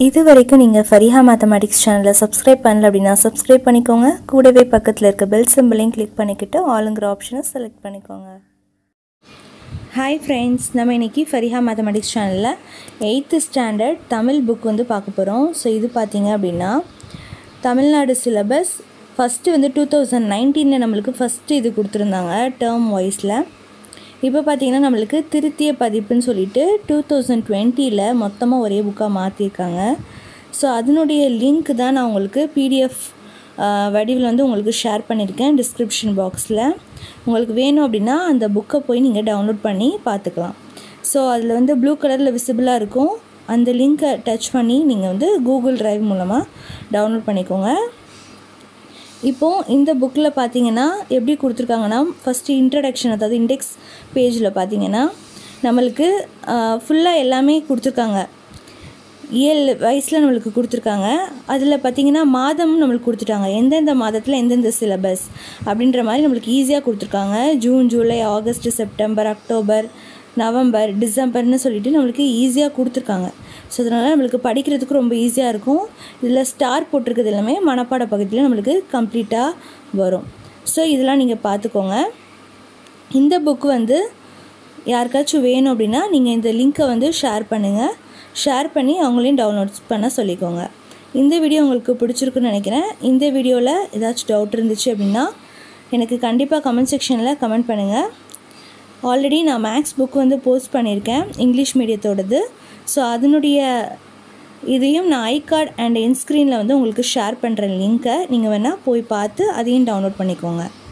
இது வரைக்கும் நீங்கள் ஃபரிஹா மேத்தமேட்டிக்ஸ் சேனலை சப்ஸ்கிரைப் பண்ணல அப்படின்னா சப்ஸ்கிரைப் பண்ணிக்கோங்க கூடவே பக்கத்தில் இருக்க பெல் சிம்பிளையும் கிளிக் பண்ணிக்கிட்டு ஆளுங்கிற ஆப்ஷனை செலக்ட் பண்ணிக்கோங்க ஹாய் ஃப்ரெண்ட்ஸ் நம்ம இன்றைக்கி ஃபரிஹா மேத்தமெட்டிக்ஸ் சேனலில் எயித்து ஸ்டாண்டர்ட் தமிழ் புக் வந்து பார்க்க போகிறோம் ஸோ இது பார்த்தீங்க அப்படின்னா தமிழ்நாடு சிலபஸ் ஃபஸ்ட்டு வந்து டூ தௌசண்ட் நைன்டீனில் நம்மளுக்கு ஃபஸ்ட்டு இது கொடுத்துருந்தாங்க டேர்ம் வைஸில் இப்போ பார்த்தீங்கன்னா நம்மளுக்கு திருத்திய பதிப்புன்னு சொல்லிட்டு டூ தௌசண்ட் டுவெண்ட்டியில் மொத்தமாக ஒரே புக்காக மாற்றிருக்காங்க ஸோ அதனுடைய லிங்க் தான் நான் உங்களுக்கு பிடிஎஃப் வடிவில் வந்து உங்களுக்கு ஷேர் பண்ணியிருக்கேன் டிஸ்கிரிப்ஷன் பாக்ஸில் உங்களுக்கு வேணும் அப்படின்னா அந்த புக்கை போய் நீங்கள் டவுன்லோட் பண்ணி பார்த்துக்கலாம் ஸோ அதில் வந்து ப்ளூ கலரில் விசிபிளாக இருக்கும் அந்த லிங்க்கை டச் பண்ணி நீங்கள் வந்து கூகுள் டிரைவ் மூலமாக டவுன்லோட் பண்ணிக்கோங்க இப்போது இந்த புக்கில் பார்த்தீங்கன்னா எப்படி கொடுத்துருக்காங்கன்னா ஃபஸ்ட்டு இன்ட்ரடக்ஷன் அதாவது இண்டெக்ஸ் பேஜில் பார்த்தீங்கன்னா நம்மளுக்கு ஃபுல்லாக எல்லாமே கொடுத்துருக்காங்க இயல் வயசில் நம்மளுக்கு கொடுத்துருக்காங்க அதில் பார்த்தீங்கன்னா மாதம் நம்மளுக்கு கொடுத்துட்டாங்க எந்தெந்த மாதத்தில் எந்தெந்த சிலபஸ் அப்படின்ற மாதிரி நம்மளுக்கு ஈஸியாக கொடுத்துருக்காங்க June July August September October November டிசம்பர்னு சொல்லிட்டு நம்மளுக்கு ஈஸியாக கொடுத்துருக்காங்க ஸோ அதனால் நம்மளுக்கு படிக்கிறதுக்கு ரொம்ப ஈஸியாக இருக்கும் இதில் ஸ்டார் போட்டிருக்கிறது எல்லாமே மனப்பாட பகுதியில் நம்மளுக்கு கம்ப்ளீட்டாக வரும் ஸோ இதெல்லாம் நீங்கள் பார்த்துக்கோங்க இந்த புக் வந்து யாருக்காச்சும் வேணும் அப்படின்னா நீங்கள் இந்த லிங்க்கை வந்து ஷேர் பண்ணுங்கள் ஷேர் பண்ணி அவங்களையும் டவுன்லோட் பண்ண சொல்லிக்கோங்க இந்த வீடியோ உங்களுக்கு பிடிச்சிருக்குன்னு நினைக்கிறேன் இந்த வீடியோவில் ஏதாச்சும் டவுட் இருந்துச்சு அப்படின்னா எனக்கு கண்டிப்பாக கமெண்ட் செக்ஷனில் கமெண்ட் பண்ணுங்கள் ஆல்ரெடி நான் மேக்ஸ் புக் வந்து போஸ்ட் பண்ணியிருக்கேன் இங்கிலீஷ் மீடியத்தோடது ஸோ அதனுடைய இதையும் நான் ஐ கார்டு அண்ட் என் ஸ்க்ரீனில் வந்து உங்களுக்கு ஷேர் பண்ணுற லிங்க்கை நீங்கள் வேணால் போய் பார்த்து அதையும் டவுன்லோட் பண்ணிக்கோங்க